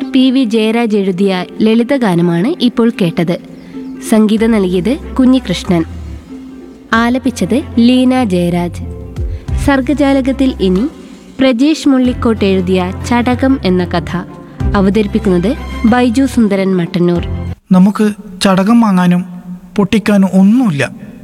P V Jayaraj എഴുതിയ ലളിതഗാനമാണ് ഇപ്പോൾ കേട്ടത് സംഗീതം നൽകിയത് കുഞ്ഞികൃഷ്ണൻ ആലപിച്ചത് ലീന ജയരാജ് സർഗജാലകത്തിൽ ഇനി പ്രജേഷ് മുള്ളിക്കോട്ട് എഴുതിയ ചടകം എന്ന കഥ അവതരിപ്പിക്കുന്നത് ബൈജു സുന്ദരൻ മട്ടന്നൂർ നമുക്ക് ചടകം വാങ്ങാനും പൊട്ടിക്കാനും ഒന്നുമില്ല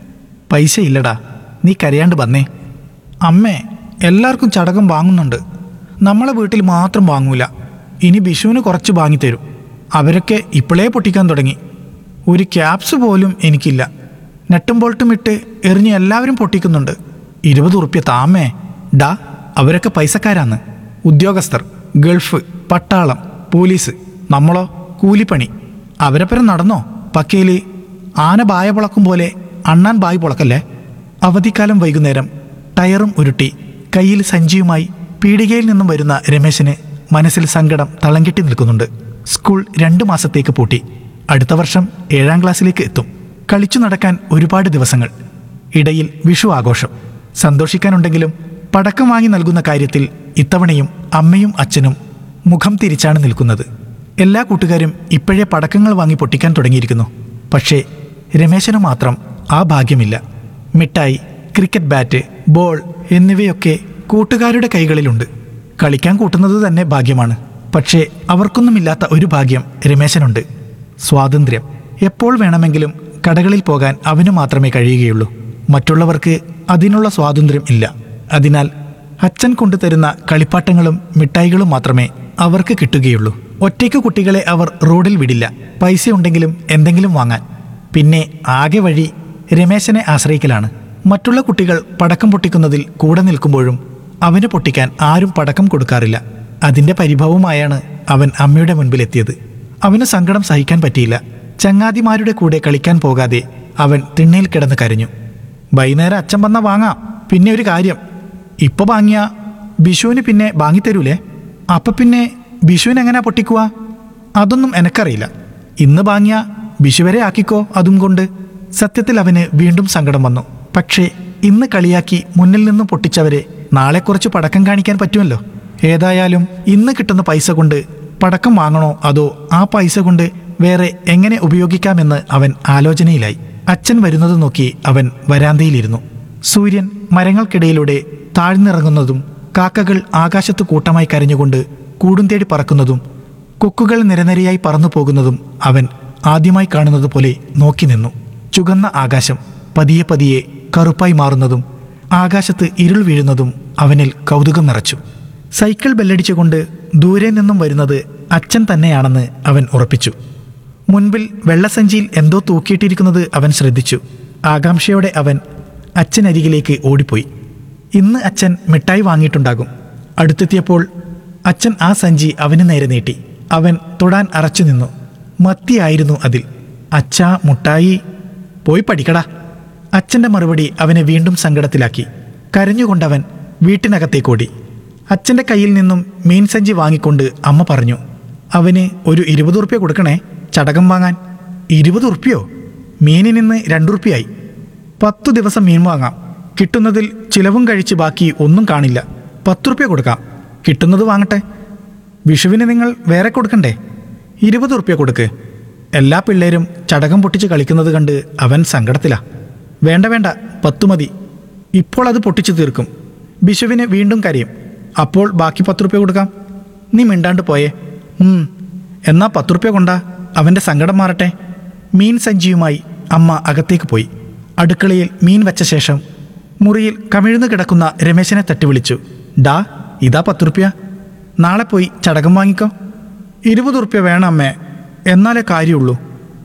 പൈസ ഇല്ലടാ നീ കരയാണ്ട് വന്നേ അമ്മേ എല്ലാവർക്കും ചടകം വാങ്ങുന്നുണ്ട് നമ്മളെ വീട്ടിൽ മാത്രം വാങ്ങൂല ഇനി ബിഷുവിന് കുറച്ച് വാങ്ങിത്തരും അവരൊക്കെ ഇപ്പോഴേ പൊട്ടിക്കാൻ തുടങ്ങി ഒരു ക്യാപ്സ് പോലും എനിക്കില്ല നെട്ടും ബോൾട്ടും ഇട്ട് എറിഞ്ഞ് എല്ലാവരും പൊട്ടിക്കുന്നുണ്ട് ഇരുപത് ഉറുപ്പ്യ താമേ ഡാ അവരൊക്കെ പൈസക്കാരാന്ന് ഉദ്യോഗസ്ഥർ ഗൾഫ് പട്ടാളം പോലീസ് നമ്മളോ കൂലിപ്പണി അവരെപ്പരം നടന്നോ പക്കയില് ആന ബായ പൊളക്കും പോലെ അണ്ണാൻ ബായ് പൊളക്കല്ലേ അവധിക്കാലം വൈകുന്നേരം ടയറും ഉരുട്ടി കയ്യിൽ സഞ്ചിയുമായി പീടികയിൽ നിന്നും വരുന്ന രമേശന് മനസ്സിൽ സങ്കടം തളം കെട്ടി നിൽക്കുന്നുണ്ട് സ്കൂൾ രണ്ടു മാസത്തേക്ക് പൂട്ടി അടുത്ത വർഷം ഏഴാം ക്ലാസ്സിലേക്ക് എത്തും കളിച്ചു നടക്കാൻ ഒരുപാട് ദിവസങ്ങൾ ഇടയിൽ വിഷു ആഘോഷം സന്തോഷിക്കാനുണ്ടെങ്കിലും പടക്കം വാങ്ങി നൽകുന്ന കാര്യത്തിൽ ഇത്തവണയും അമ്മയും അച്ഛനും മുഖം തിരിച്ചാണ് നിൽക്കുന്നത് എല്ലാ കൂട്ടുകാരും ഇപ്പോഴേ പടക്കങ്ങൾ വാങ്ങി പൊട്ടിക്കാൻ തുടങ്ങിയിരിക്കുന്നു പക്ഷേ രമേശന് മാത്രം ആ ഭാഗ്യമില്ല മിഠായി ക്രിക്കറ്റ് ബാറ്റ് ബോൾ എന്നിവയൊക്കെ കൂട്ടുകാരുടെ കൈകളിലുണ്ട് കളിക്കാൻ കൂട്ടുന്നത് തന്നെ ഭാഗ്യമാണ് പക്ഷേ അവർക്കൊന്നുമില്ലാത്ത ഒരു ഭാഗ്യം രമേശനുണ്ട് സ്വാതന്ത്ര്യം എപ്പോൾ വേണമെങ്കിലും കടകളിൽ പോകാൻ അവന് മാത്രമേ കഴിയുകയുള്ളൂ മറ്റുള്ളവർക്ക് അതിനുള്ള സ്വാതന്ത്ര്യം ഇല്ല അതിനാൽ അച്ഛൻ കൊണ്ടുതരുന്ന കളിപ്പാട്ടങ്ങളും മിഠായികളും മാത്രമേ അവർക്ക് കിട്ടുകയുള്ളൂ ഒറ്റയ്ക്ക് കുട്ടികളെ അവർ റോഡിൽ വിടില്ല പൈസ ഉണ്ടെങ്കിലും എന്തെങ്കിലും വാങ്ങാൻ പിന്നെ ആകെ വഴി രമേശനെ ആശ്രയിക്കലാണ് മറ്റുള്ള കുട്ടികൾ പടക്കം പൊട്ടിക്കുന്നതിൽ കൂടെ നിൽക്കുമ്പോഴും അവന് പൊട്ടിക്കാൻ ആരും പടക്കം കൊടുക്കാറില്ല അതിന്റെ പരിഭവമായാണ് അവൻ അമ്മയുടെ മുൻപിലെത്തിയത് അവന് സങ്കടം സഹിക്കാൻ പറ്റിയില്ല ചങ്ങാതിമാരുടെ കൂടെ കളിക്കാൻ പോകാതെ അവൻ തിണ്ണയിൽ കിടന്ന് കരഞ്ഞു വൈകുന്നേരം അച്ഛൻ വന്നാ വാങ്ങാം പിന്നെ ഒരു കാര്യം ഇപ്പൊ വാങ്ങിയ ബിഷുവിന് പിന്നെ വാങ്ങിത്തരൂലേ അപ്പൊ പിന്നെ ബിഷുവിന് എങ്ങനെയാ പൊട്ടിക്കുക അതൊന്നും എനക്കറിയില്ല ഇന്ന് വാങ്ങിയ ബിഷുവരെ ആക്കിക്കോ അതും കൊണ്ട് സത്യത്തിൽ അവന് വീണ്ടും സങ്കടം വന്നു പക്ഷേ ഇന്ന് കളിയാക്കി മുന്നിൽ നിന്നും പൊട്ടിച്ചവരെ നാളെ കുറച്ച് പടക്കം കാണിക്കാൻ പറ്റുമല്ലോ ഏതായാലും ഇന്ന് കിട്ടുന്ന പൈസ കൊണ്ട് പടക്കം വാങ്ങണോ അതോ ആ പൈസ കൊണ്ട് വേറെ എങ്ങനെ ഉപയോഗിക്കാമെന്ന് അവൻ ആലോചനയിലായി അച്ഛൻ വരുന്നത് നോക്കി അവൻ വരാന്തയിലിരുന്നു സൂര്യൻ മരങ്ങൾക്കിടയിലൂടെ താഴ്ന്നിറങ്ങുന്നതും കാക്കകൾ ആകാശത്ത് കൂട്ടമായി കരഞ്ഞുകൊണ്ട് കൂടും തേടി പറക്കുന്നതും കൊക്കുകൾ നിരനിരയായി പറന്നു പോകുന്നതും അവൻ ആദ്യമായി കാണുന്നത് പോലെ നോക്കി നിന്നു ചുകന്ന ആകാശം പതിയെ പതിയെ കറുപ്പായി മാറുന്നതും ആകാശത്ത് ഇരുൾ വീഴുന്നതും അവനിൽ കൗതുകം നിറച്ചു സൈക്കിൾ ബെല്ലടിച്ചുകൊണ്ട് ദൂരെ നിന്നും വരുന്നത് അച്ഛൻ തന്നെയാണെന്ന് അവൻ ഉറപ്പിച്ചു മുൻപിൽ വെള്ളസഞ്ചിയിൽ എന്തോ തൂക്കിയിട്ടിരിക്കുന്നത് അവൻ ശ്രദ്ധിച്ചു ആകാംക്ഷയോടെ അവൻ അച്ഛനരികിലേക്ക് ഓടിപ്പോയി ഇന്ന് അച്ഛൻ മിഠായി വാങ്ങിയിട്ടുണ്ടാകും അടുത്തെത്തിയപ്പോൾ അച്ഛൻ ആ സഞ്ചി അവന് നേരെ നീട്ടി അവൻ തൊടാൻ അറച്ചു നിന്നു മത്തിയായിരുന്നു അതിൽ അച്ഛാ മുട്ടായി പോയി പഠിക്കടാ അച്ഛൻ്റെ മറുപടി അവനെ വീണ്ടും സങ്കടത്തിലാക്കി കരഞ്ഞുകൊണ്ടവൻ വീട്ടിനകത്തേക്കോടി അച്ഛൻ്റെ കയ്യിൽ നിന്നും മീൻ സഞ്ചി വാങ്ങിക്കൊണ്ട് അമ്മ പറഞ്ഞു അവന് ഒരു ഇരുപത് ഉറുപ്പ്യ കൊടുക്കണേ ചടകം വാങ്ങാൻ ഇരുപത് ഉറുപ്പ്യോ മീനിന് ഇന്ന് രണ്ടുറുപ്പ്യായി പത്തു ദിവസം മീൻ വാങ്ങാം കിട്ടുന്നതിൽ ചിലവും കഴിച്ച് ബാക്കി ഒന്നും കാണില്ല പത്തുറുപ്യ കൊടുക്കാം കിട്ടുന്നത് വാങ്ങട്ടെ വിഷുവിന് നിങ്ങൾ വേറെ കൊടുക്കണ്ടേ ഇരുപത് ഉറുപ്യ കൊടുക്ക് എല്ലാ പിള്ളേരും ചടകം പൊട്ടിച്ച് കളിക്കുന്നത് കണ്ട് അവൻ സങ്കടത്തിലാ വേണ്ട വേണ്ട പത്തു മതി ഇപ്പോൾ അത് പൊട്ടിച്ചു തീർക്കും ബിഷുവിന് വീണ്ടും കരയും അപ്പോൾ ബാക്കി പത്ത് റുപ്യ കൊടുക്കാം നീ മിണ്ടാണ്ട് പോയേ ഉം, എന്നാ പത്ത് റുപ്യ കൊണ്ടാ അവൻ്റെ സങ്കടം മാറട്ടെ മീൻ സഞ്ചിയുമായി അമ്മ അകത്തേക്ക് പോയി അടുക്കളയിൽ മീൻ വെച്ച ശേഷം മുറിയിൽ കമിഴ്ന്നു കിടക്കുന്ന രമേശനെ തട്ടി വിളിച്ചു ഡാ ഇതാ പത്ത് റുപ്യ നാളെ പോയി ചടകം വാങ്ങിക്കോ ഇരുപത് റുപ്യ വേണം അമ്മേ എന്നാലേ കാര്യമുള്ളൂ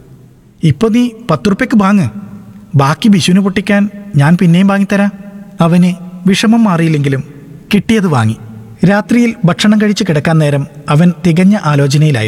ഇപ്പൊ നീ പത്ത് റുപ്യക്ക് വാങ്ങ് ബാക്കി ബിഷുവിന് പൊട്ടിക്കാൻ ഞാൻ പിന്നെയും വാങ്ങിത്തരാം അവന് വിഷമം മാറിയില്ലെങ്കിലും കിട്ടിയത് വാങ്ങി രാത്രിയിൽ ഭക്ഷണം കഴിച്ച് കിടക്കാൻ നേരം അവൻ തികഞ്ഞ ആലോചനയിലായിരുന്നു